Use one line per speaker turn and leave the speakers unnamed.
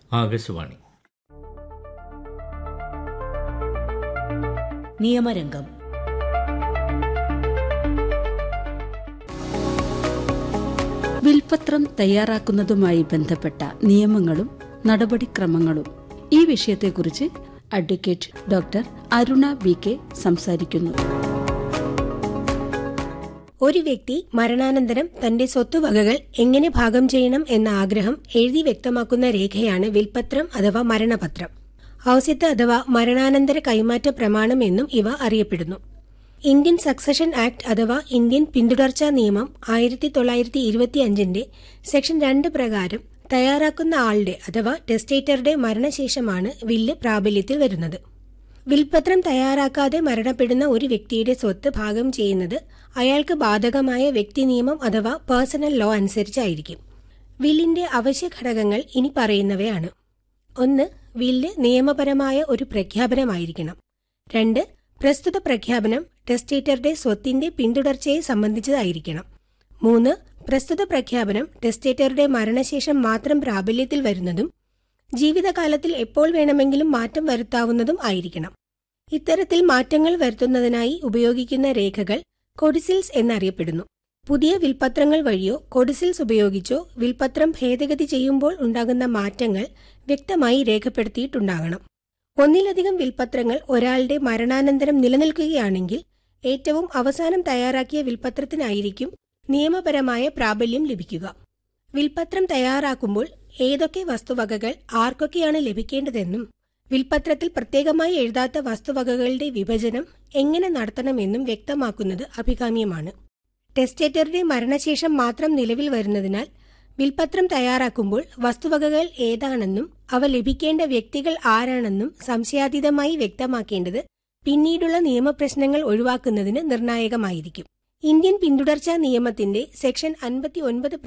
ആകാശവാണി
നിയമരംഗം
വിൽപത്രം തയ്യാറാക്കുന്നതുമായി ബന്ധപ്പെട്ട നിയമങ്ങളും നടപടിക്രമങ്ങളും ഈ വിഷയത്തെക്കുറിച്ച് advocate doctor Aruna V K സംസാരിക്കുന്നു
ഒരു വ്യക്തി മരണാനന്തരം തന്റെ സ്വത്തുവകകൾ എങ്ങനെ ഭാഗം ചെയ്യണം എന്ന ആഗ്രഹം എഴുതി വ്യക്തമാക്കുന്ന രേഖയാണ് വിൽപത്രം അഥവാ മരണപത്രം ഔസ്യത്ത് അഥവാ മരണാനന്തര കൈമാറ്റ പ്രമാണം എന്നും ഇവ അറിയപ്പെടുന്നു ഇന്ത്യൻ സക്സഷൻ ആക്ട് അഥവാ ഇന്ത്യൻ പിന്തുടർച്ചാ നിയമം ആയിരത്തി തൊള്ളായിരത്തി ഇരുപത്തിയഞ്ചിന്റെ സെക്ഷൻ രണ്ട് പ്രകാരം തയ്യാറാക്കുന്ന ആളുടെ അഥവാ ടെസ്റ്റേറ്ററുടെ മരണശേഷമാണ് വില്ല് പ്രാബല്യത്തിൽ വരുന്നത് വിൽപത്രം തയ്യാറാക്കാതെ മരണപ്പെടുന്ന ഒരു വ്യക്തിയുടെ സ്വത്ത് ഭാഗം ചെയ്യുന്നത് അയാൾക്ക് ബാധകമായ വ്യക്തി നിയമം അഥവാ പേഴ്സണൽ ലോ അനുസരിച്ചായിരിക്കും വില്ലിന്റെ അവശ്യ ഘടകങ്ങൾ ഇനി പറയുന്നവയാണ് ഒന്ന് വില്ല് നിയമപരമായ ഒരു പ്രഖ്യാപനമായിരിക്കണം രണ്ട് പ്രസ്തുത പ്രഖ്യാപനം ടെസ്റ്റേറ്ററുടെ സ്വത്തിന്റെ പിന്തുടർച്ചയെ സംബന്ധിച്ചതായിരിക്കണം മൂന്ന് പ്രസ്തുത പ്രഖ്യാപനം ടെസ്റ്റേറ്ററുടെ മരണശേഷം മാത്രം പ്രാബല്യത്തിൽ വരുന്നതും ജീവിതകാലത്തിൽ എപ്പോൾ വേണമെങ്കിലും മാറ്റം വരുത്താവുന്നതും ആയിരിക്കണം ഇത്തരത്തിൽ മാറ്റങ്ങൾ വരുത്തുന്നതിനായി ഉപയോഗിക്കുന്ന രേഖകൾ കൊഡിസിൽസ് എന്നറിയപ്പെടുന്നു പുതിയ വിൽപത്രങ്ങൾ വഴിയോ കൊഡിസിൽസ് ഉപയോഗിച്ചോ വിൽപത്രം ഭേദഗതി ചെയ്യുമ്പോൾ ഉണ്ടാകുന്ന മാറ്റങ്ങൾ വ്യക്തമായി രേഖപ്പെടുത്തിയിട്ടുണ്ടാകണം ഒന്നിലധികം വിൽപത്രങ്ങൾ ഒരാളുടെ മരണാനന്തരം നിലനിൽക്കുകയാണെങ്കിൽ ഏറ്റവും അവസാനം തയ്യാറാക്കിയ വിൽപത്രത്തിനായിരിക്കും നിയമപരമായ പ്രാബല്യം ലഭിക്കുക വിൽപത്രം തയ്യാറാക്കുമ്പോൾ ഏതൊക്കെ വസ്തുവകകൾ ആർക്കൊക്കെയാണ് ലഭിക്കേണ്ടതെന്നും വിൽപത്രത്തിൽ പ്രത്യേകമായി എഴുതാത്ത വസ്തുവകകളുടെ വിഭജനം എങ്ങനെ നടത്തണമെന്നും വ്യക്തമാക്കുന്നത് അഭികാമ്യമാണ് ടെസ്റ്റേറ്ററുടെ മരണശേഷം മാത്രം നിലവിൽ വരുന്നതിനാൽ വിൽപത്രം തയ്യാറാക്കുമ്പോൾ വസ്തുവകകൾ ഏതാണെന്നും അവ ലഭിക്കേണ്ട വ്യക്തികൾ ആരാണെന്നും സംശയാതീതമായി വ്യക്തമാക്കേണ്ടത് പിന്നീടുള്ള നിയമപ്രശ്നങ്ങൾ ഒഴിവാക്കുന്നതിന് നിർണായകമായിരിക്കും ഇന്ത്യൻ പിന്തുടർച്ചാ നിയമത്തിന്റെ സെക്ഷൻ അൻപത്തി